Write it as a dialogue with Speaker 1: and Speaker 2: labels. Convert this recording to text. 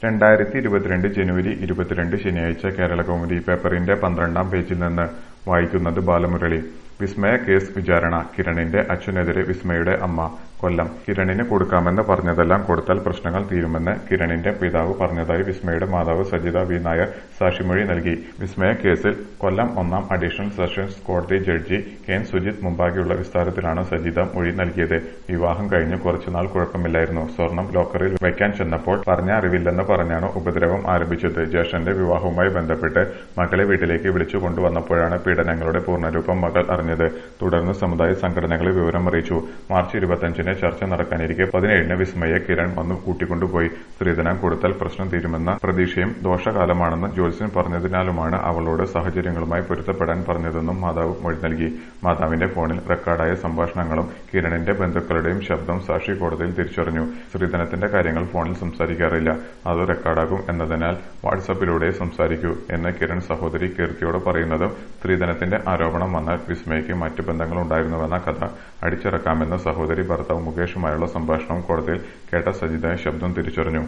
Speaker 1: രണ്ടായിരത്തി ഇരുപത്തിരണ്ട് ജനുവരി ഇരുപത്തിരണ്ട് ശനിയാഴ്ച കേരളകൗമുദി പേപ്പറിന്റെ പന്ത്രണ്ടാം പേജിൽ നിന്ന് വായിക്കുന്നത് ബാലമുരളി വിസ്മയ കേസ് വിചാരണ കിരണിന്റെ അച്ഛനെതിരെ വിസ്മയുടെ അമ്മ കൊല്ലം കിരണിന് കൊടുക്കാമെന്ന് പറഞ്ഞതെല്ലാം കൊടുത്താൽ പ്രശ്നങ്ങൾ തീരുമെന്ന് കിരണിന്റെ പിതാവ് പറഞ്ഞതായി വിസ്മയുടെ മാതാവ് സജിത വി നായർ സാക്ഷിമൊഴി നൽകി വിസ്മയ കേസിൽ കൊല്ലം ഒന്നാം അഡീഷണൽ സെഷൻസ് കോടതി ജഡ്ജി കെ എൻ സുജിത് മുമ്പാകെയുള്ള വിസ്താരത്തിലാണ് സജിത മൊഴി നൽകിയത് വിവാഹം കഴിഞ്ഞ് കുറച്ചുനാൾ കുഴപ്പമില്ലായിരുന്നു സ്വർണം ലോക്കറിൽ വയ്ക്കാൻ ചെന്നപ്പോൾ പറഞ്ഞ അറിവില്ലെന്ന് പറഞ്ഞാണ് ഉപദ്രവം ആരംഭിച്ചത് ജ്യേഷ്ഠന്റെ വിവാഹവുമായി ബന്ധപ്പെട്ട് മകളെ വീട്ടിലേക്ക് വിളിച്ചു കൊണ്ടുവന്നപ്പോഴാണ് പീഡനങ്ങളുടെ പൂർണ്ണരൂപം മകൾ അറിഞ്ഞത് തുടർന്ന് സമുദായ സംഘടനകളെ വിവരം അറിയിച്ചു മാർച്ച് ഇരുപത്തിയഞ്ചിന് ചർച്ച നടക്കാനിരിക്കെ പതിനേഴിന് വിസ്മയെ കിരൺ വന്നു കൂട്ടിക്കൊണ്ടുപോയി സ്ത്രീധനം കൊടുത്താൽ പ്രശ്നം തീരുമെന്ന പ്രതീക്ഷയും ദോഷകാലമാണെന്ന് ജ്യോത്സ്യൻ പറഞ്ഞതിനാലുമാണ് അവളോട് സാഹചര്യങ്ങളുമായി പൊരുത്തപ്പെടാൻ പറഞ്ഞതെന്നും മാതാവ് മൊഴി നൽകി മാതാവിന്റെ ഫോണിൽ റെക്കോർഡായ സംഭാഷണങ്ങളും കിരണിന്റെ ബന്ധുക്കളുടെയും ശബ്ദം സാക്ഷി കോടതിയിൽ തിരിച്ചറിഞ്ഞു സ്ത്രീധനത്തിന്റെ കാര്യങ്ങൾ ഫോണിൽ സംസാരിക്കാറില്ല അത് റെക്കോർഡാകും എന്നതിനാൽ വാട്സാപ്പിലൂടെ സംസാരിക്കൂ എന്ന് കിരൺ സഹോദരി കീർത്തിയോട് പറയുന്നതും സ്ത്രീധനത്തിന്റെ ആരോപണം വന്നാൽ വിസ്മയയ്ക്ക് മറ്റു ബന്ധങ്ങളുണ്ടായിരുന്നുവെന്ന കഥ അടിച്ചിറക്കാമെന്ന് സഹോദരി ഭർത്താവ് മുകേഷുമായുള്ള സംഭാഷണവും കോടതിയിൽ കേട്ട സജിത ശബ്ദം തിരിച്ചറിഞ്ഞു